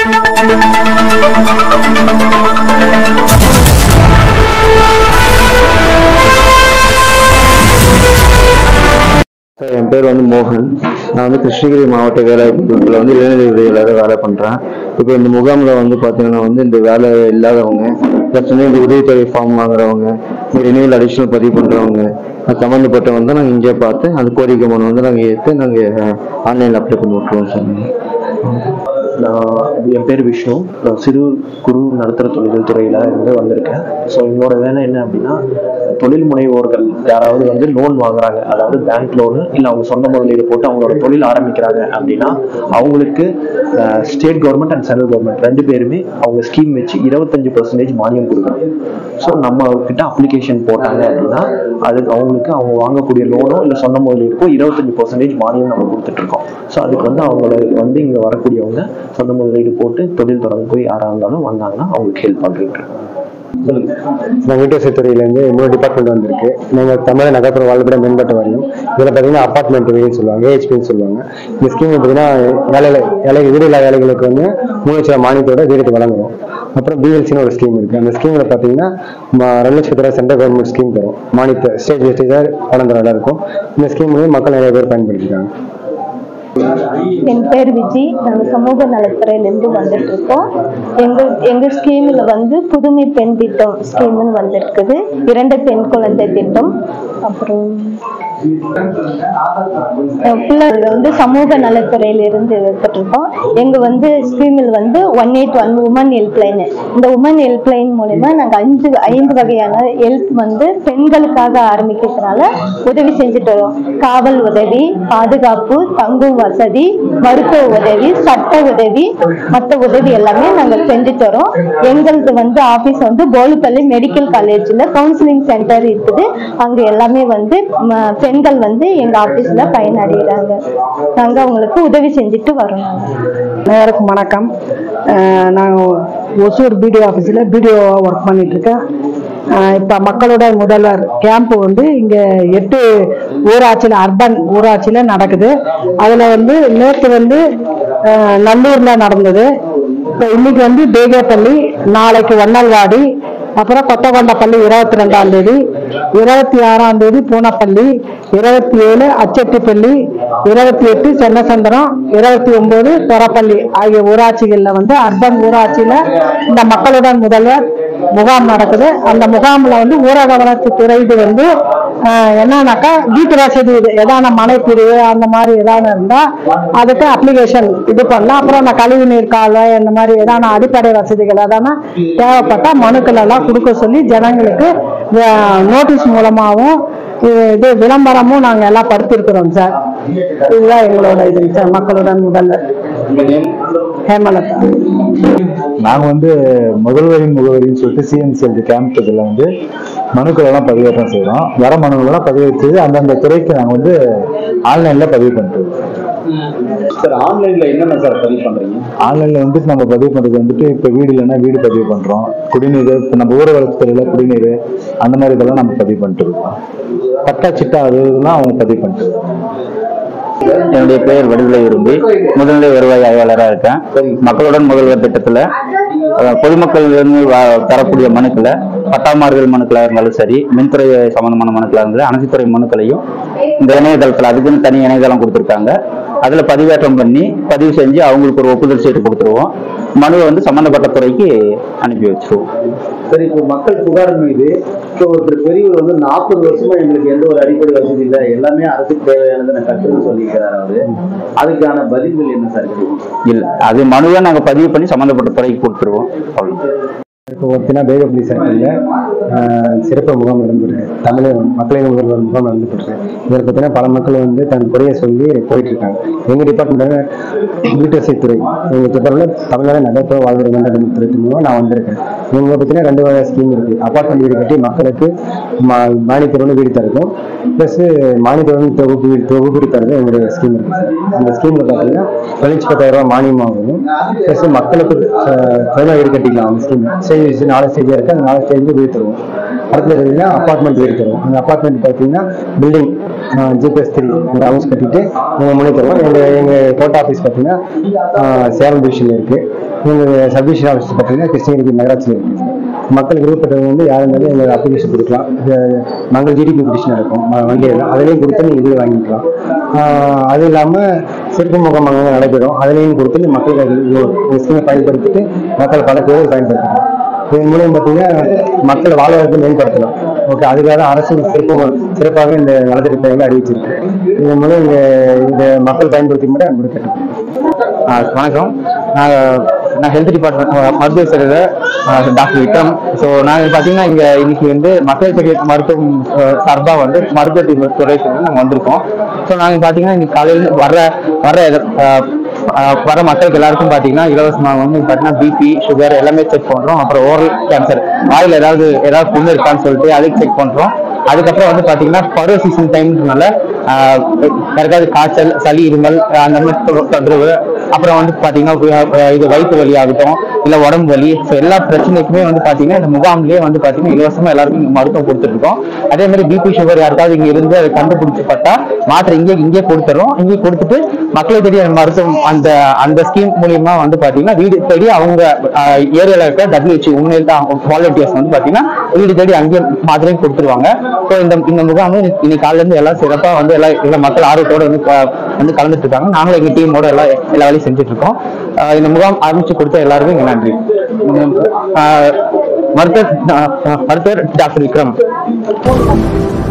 Sir, என் பேர் வந்து மோகன் நான் வந்து கிருஷ்ணகிரி மாவட்ட வேலைவாய்ப்புல வந்து இளைஞர் உதவியாளராக வேலை பண்ணுறேன் இப்போ இந்த முகாமில் வந்து பார்த்தீங்கன்னா வந்து இந்த வேலை இல்லாதவங்க ப்ளஸ் வந்து இந்த உதவித்தொகை ஃபார்ம் வாங்குறவங்க இந்த ரினியூவல் அடிஷனல் பதிவு பண்ணுறவங்க அது சம்மந்தப்பட்டவங்க தான் நாங்கள் இங்கே பார்த்து அந்த கோரிக்கை மனு வந்து நாங்கள் ஏற்று நாங்கள் ஆன்லைனில் அப்ளை பண்ணி விட்ருவோம் சார் நான் என் பேர் விஷ்ணு நான் சிறு குறு நடுத்தர தொழில்கள் துறையில இருந்து வந்திருக்கேன் ஸோ என்னோட வேலை என்ன அப்படின்னா தொழில் முனைவோர்கள் யாராவது வந்து லோன் வாங்குறாங்க அதாவது பேங்க் லோனு இல்லை அவங்க சொந்த முதலீடு போட்டு அவங்களோட தொழில் ஆரம்பிக்கிறாங்க அப்படின்னா அவங்களுக்கு state government and central government ரெண்டு பேருமே அவங்க ஸ்கீம் வச்சு இருபத்தஞ்சு பர்சன்டேஜ் மானியம் கொடுக்குறாங்க ஸோ நம்ம கிட்ட அப்ளிகேஷன் போட்டாங்க அப்படின்னா அதுக்கு அவங்களுக்கு அவங்க வாங்கக்கூடிய லோனோ இல்லை சொந்த முதலீடுக்கோ இருபத்தஞ்சு பர்சன்டேஜ் மானியம் நம்ம கொடுத்துட்டு இருக்கோம் ஸோ அதுக்கு வந்து அவங்களுக்கு வந்து இங்கே வரக்கூடியவங்க சொந்த முதலீடு போட்டு தொழில் தொடங்க போய் யாராக இருந்தாலும் வந்தாங்கன்னா அவங்களுக்கு ஹெல்ப் பண்ணிட்டு இருக்கோம் நான் வீட்டு துறையிலேருந்து இன்னொரு டிபார்ட்மெண்ட் வந்திருக்கு நம்ம தமிழக நகர்ப்புற வாழ்விட மேம்பாட்டு வாரியம் இதில் பார்த்தீங்கன்னா அப்பார்ட்மெண்ட் வீடுன்னு சொல்லுவாங்க ஏஹெச்பின்னு சொல்லுவாங்க இந்த ஸ்கீம் பார்த்தீங்கன்னா ஏழை ஏழை வீடு இல்லா ஏழைகளுக்கு வந்து மூணு லட்சம் மானியத்தோட வீடுக்கு வழங்குறோம் அப்புறம் பிஎல்சின்னு ஒரு ஸ்கீம் இருக்கு அந்த ஸ்கீமில் பார்த்தீங்கன்னா ம- ரெண்டு லட்சத்து ரூபாய் சென்ட்ரல் கவர்மெண்ட் ஸ்கீம் தரும் மானியத்தை ஸ்டேஜ் ஸ்டேஜாக பணம் தர இருக்கும் இந்த ஸ்கீம் மூலியம் மக்கள் நிறைய பேர் பயன்படுத்திருக்காங்க என் பேர் விஜி நாங்கள் சமூக நலத்துறையிலேருந்து வந்துட்டு இருக்கோம் எங்கள் எங்கள் ஸ்கீமில் வந்து புதுமை பெண் திட்டம் ஸ்கீம்னு வந்திருக்குது இரண்டு பெண் குழந்தை திட்டம் அப்புறம் அஹ் பிள்ளைகள் வந்து சமூக நலத்துறையிலிருந்து எடுத்துட்டு இருக்கோம் எங்க வந்து ஸ்கீமில் வந்து one eight one women helpline இந்த உமன் ஹெல்ப்லைன் மூலயமா நாங்கள் அஞ்சு ஐந்து வகையான ஹெல்ப் வந்து பெண்களுக்காக ஆரம்பிக்கிறதுனால உதவி செஞ்சுட்டு வரோம் காவல் உதவி பாதுகாப்பு தங்கும் வசதி மருத்துவ உதவி சட்ட உதவி மற்ற உதவி எல்லாமே நாங்கள் செஞ்சுட்டு வரோம் எங்களது வந்து ஆஃபீஸ் வந்து போலுப்பள்ளி மெடிக்கல் காலேஜில் கவுன்சிலிங் சென்டர் இருக்குது அங்கே எல்லாமே வந்து ம, பெண்கள் வந்து எங்கள் ஆஃபீஸில் பயனடைகிறாங்க நாங்கள் அவங்களுக்கு உதவி செஞ்சுட்டு வரோம் நாங்கள் அனைவருக்கும் வணக்கம் அஹ் நான் ஒசூர் பிடிஓ ஆஃபீஸில் பிடிஓவாக ஒர்க் பண்ணிட்டு இருக்கேன் இப்போ மக்களோட முதல்வர் கேம்ப் வந்து இங்கே எட்டு ஊராட்சியில் அர்பன் ஊராட்சியில் நடக்குது அதில் வந்து நேற்று வந்து அஹ், நல்லூரில் நடந்தது இப்போ இன்னைக்கு வந்து பேகேப்பள்ளி நாளைக்கு வண்ணல்வாடி அப்புறம் கொத்தகொண்டப்பள்ளி இருபத்தி ரெண்டாம் தேதி இருபத்தி ஆறாம் தேதி பூனப்பள்ளி இருபத்தி ஏழு அச்செட்டிப்பள்ளி இருபத்தி எட்டு சென்னசந்திரம் இருபத்தி ஒன்பது பெறப்பள்ளி ஆகிய ஊராட்சிகளில் வந்து அர்பன் ஊராட்சியில் இந்த மக்களுடன் முதல்வர் முகாம் நடக்குது அந்த முகாமில் வந்து ஊரக வளர்ச்சித்துறை இது வந்து ஆஹ், என்னன்னாக்கா வீட்டு வசதி இது எதான மனைப்பிரிவு அந்த மாதிரி எதான இருந்தால் அதுக்கு அப்ளிகேஷன் இது பண்ணலாம் அப்புறம் அந்த கழிவு நீர் கால்வாய் அந்த மாதிரி எதான அடிப்படை வசதிகள் எதான தேவைப்பட்டா மனுக்கள் எல்லாம் கொடுக்க சொல்லி ஜனங்களுக்கு நோட்டீஸ் மூலமாகவும் இது விளம்பரமும் நாங்கள் எல்லாம் படுத்திருக்கிறோம் சார் இதுதான் எங்களோட இது சார் மக்களுடன் முதல்வர் ஹேமலதா நாங்க வந்து முதல்வரின் முகவரின்னு சொல்லிட்டு சிஎம்சிஎல் கேம்ப் இதில் வந்து மனுக்கள் எல்லாம் பதிவேற்றம் செய்றோம் வர மனுக்கள் எல்லாம் பதிவேற்று அந்தந்த துறைக்கு நாங்க வந்து ஆன்லைன்ல பதிவு பண்ணிட்டு சார் ஆன்லைன்ல என்னென்ன சார் பதிவு பண்றீங்க ஆன்லைன்ல வந்துட்டு நம்ம பதிவு பண்றது வந்துட்டு இப்ப வீடு இல்லைன்னா வீடு பதிவு பண்றோம் குடிநீர் இப்ப நம்ம ஊர வளர்ச்சித்துறையில குடிநீர் அந்த மாதிரி இதெல்லாம் நம்ம பதிவு பண்ணிட்டு இருக்கோம் பட்டா சிட்டா அது இதெல்லாம் அவங்க பதிவு பண்ணிட்டு இருக்காங்க. என்னுடைய பெயர் வடிவிலை விரும்பி முதல்நிலை வருவாய் ஆய்வாளராக இருக்கேன் மக்களுடன் முதல்வர் திட்டத்தில் பொதுமக்கள் இருந்து வ- பெறக்கூடிய மனுக்களை பட்டாமாறுதல் மனுக்களாக இருந்தாலும் சரி மின்துறை சம்பந்தமான மனுக்களாக இருந்தாலும் அனைத்து துறை மனுக்களையும் இந்த இணையதளத்தில் அதுக்குன்னு தனி இணையதளம் கொடுத்துருக்காங்க அதில் பதிவேற்றம் பண்ணி பதிவு செஞ்சு அவங்களுக்கு ஒரு ஒப்புதல் சீட்டு கொடுத்துருவோம் மனுவை வந்து சம்பந்தப்பட்ட துறைக்கு அனுப்பி வச்சிருவோம் சரி இப்போ மக்கள் புகார் மீது இப்போ ஒருத்தர் பெரியவர் வந்து நாற்பது வருஷமா எங்களுக்கு எந்த ஒரு அடிப்படை வசதி இல்லை எல்லாமே அரசுக்கு தேவையானதை நான் கட்டுன்னு சொல்லியிருக்கிறார் அவரு அதுக்கான பதில்கள் என்ன சார் கிடைக்கும் இல்லை அது மனுவை நாங்கள் பதிவு பண்ணி சம்பந்தப்பட்ட துறைக்கு கொடுத்துருவோம் அவ்வளோ இப்போ பார்த்தீங்கன்னா பேகப்பள்ளி சர்க்கிளில் சிறப்பு முகாம் நடந்துருக்கு தமிழக மக்களின் முதல்வர் முகாம் நடந்துட்டு இருக்கு இதில் பார்த்தீங்கன்னா பல மக்கள் வந்து தன் குறைய சொல்லி போயிட்டு இருக்காங்க எங்கள் டிபார்ட்மெண்ட் வீட்டுவசதித்துறை எங்கள் டிபார்ட்மெண்ட் தமிழ்நாடு நகர்ப்புற வாழ்வுரை மேம்பாட்டு துறை மூலம் நான் வந்திருக்கேன் இவங்க பார்த்தீங்கன்னா ரெண்டு வகை ஸ்கீம் இருக்கு அப்பார்ட்மெண்ட் வீடு கட்டி மக்களுக்கு மா- மானியத்தோடு வீடு தருக்கும் ப்ளஸ் மானியத்தோடு தொகுப்பு வீடு தொகுப்பு தரது எங்களுடைய ஸ்கீம் இருக்கு சார் அந்த ஸ்கீமில் பார்த்தீங்கன்னா தொழிற்சி பத்தாயிரம் ரூபாய் மானியமாகவும் ப்ளஸ் மக்களுக்கு குறைந்த வீடு கட்டிக்கலாம் அந்த ஸ்கீம் ஸ்டேஜ் நாலு ஸ்டேஜ் இருக்கு அந்த நாலு ஸ்டேஜ்க்கு வீடு தருவோம் அடுத்தது பார்த்தீங்கன்னா அப்பார்ட்மெண்ட் வீடு தருவோம் அந்த அப்பார்ட்மெண்ட் பார்த்தீங்கன்னா பில்டிங் ஜிபிஎஸ் த்ரீ ஒரு ஹவுஸ் கட்டிட்டு எங்கள் முன்னே தருவோம் எங்கள் எங்கள் கோட்டா ஆஃபீஸ் பார்த்தீங்கன்னா ஆஹ், சேலம் டிவிஷன் இருக்கு எங்கள் சப்டிஷன் ஆஃபீஸ் பார்த்தீங்கன்னா கிருஷ்ணகிரி நகராட்சியில் இருக்குது மக்கள் விருப்பப்பட்டவங்க வந்து யார் இருந்தாலும் எங்களுக்கு அப்ளிகேஷன் கொடுக்கலாம் இது மங்கள் ஜிடிபி பிடிஷன் இருக்கும் ம- வங்கியில் அதுலேயும் கொடுத்து நீங்கள் இதே வாங்கிக்கலாம் ஆஹ் அது இல்லாமல் சிறப்பு முகாம் அங்கே நடைபெறும் அதுலேயும் கொடுத்து மக்கள் அது இது ஸ்கீமை பயன்படுத்திட்டு மக்கள் பல பேர் பயன்படுத்தலாம் இதன் மூலம் பார்த்தீங்கன்னா மக்கள் வாழ்வாதாரத்தை மேம்படுத்தலாம் ஓகே அதுக்காக அரசு சிறப்பு சிறப்பாக இந்த நலத்திட்டங்களை அறிவிச்சிருக்கு இதன் மூலம் இந்த இந்த மக்கள் பயன்படுத்தி மட்டும் அன்பு கேட்டுக்கொள்கிறேன். ஆஹ் வணக்கம் நாங்கள் நான் ஹெல்த் டிபார்ட்மெண்ட் மருத்துவ சேவையில் டாக்டர் விக்ரம் ஸோ நாங்கள் பார்த்தீங்கன்னா இங்கே இன்னைக்கு வந்து மக்கள் தொகை மருத்துவம் சார்பாக வந்து மருத்துவ துறை சொல்லி நாங்கள் வந்திருக்கோம் ஸோ நாங்கள் பார்த்தீங்கன்னா இன்னைக்கு காலையில் வர வர ஆஹ், ஆஹ், வர மக்களுக்கு எல்லாருக்கும் பார்த்தீங்கன்னா இலவசமாக வந்து பார்த்தீங்கன்னா பிபி சுகர் எல்லாமே செக் பண்ணுறோம் அப்புறம் ஓரல் கேன்சர் வாயில் ஏதாவது ஏதாவது புண்ணு இருக்கான்னு சொல்லிட்டு அதுக்கு செக் பண்ணுறோம் அதுக்கப்புறம் வந்து பாத்தீங்கன்னா பருவ சீசன் டைம்ன்றனால ஆஹ், யாருக்காவது காய்ச்சல் சளி இருமல் ஆஹ், அந்த மாதிரி தொ- தொந்தரவு அப்புறம் வந்து பாத்தீங்கன்னா ஆஹ், இது வயிற்று வலி ஆகட்டும் இல்ல உடம்பு வலி ஸோ எல்லா பிரச்சனைக்குமே வந்து பாத்தீங்கன்னா இந்த முகாம்லயே வந்து பாத்தீங்கன்னா இலவசமா எல்லாருக்கும் இங்க மருத்துவம் கொடுத்துட்டு இருக்கோம் அதே மாதிரி பிபி சுகர் யாருக்காவது இங்க இருந்து அதை கண்டுபிடிச்சு பட்டா மாத்திரை இங்கே இங்கே கொடுத்துறோம் இங்கே கொடுத்துட்டு மக்களை தேடி அந்த மருத்துவம் அந்த அந்த ஸ்கீம் மூலியமா வந்து பாத்தீங்கன்னா வீடு தேடி அவங்க ஏரியால இருக்க டபிள்யூஹெச் உண்மையில் தான் வாலண்டியர்ஸ் வந்து பாத்தீங்கன்னா வீடு தேடி அங்கேயே மாத்திரையும் கொடுத்துருவாங்க ஸோ இந்த இந்த முகாம் இன்னைக்கு இன்னைக்கு காலையில இருந்து எல்லாம் சிறப்பா வந்து எல்லா எல்லா மக்கள் ஆர்வத்தோட வந்து க- வந்து கலந்துட்டு இருக்காங்க நாங்களும் எங்க டீமோட எல்லாம் எல்லா வேலையும் செஞ்சுட்டு இருக்கோம் ஆஹ் இந்த முகாம் ஆரம்பிச்சு கொடுத்த எல்லாருக்கும் இங்க நன்றி உம், ஆஹ் மருத்துவர் ஆஹ் மருத்துவர் டாக்டர் விக்ரம்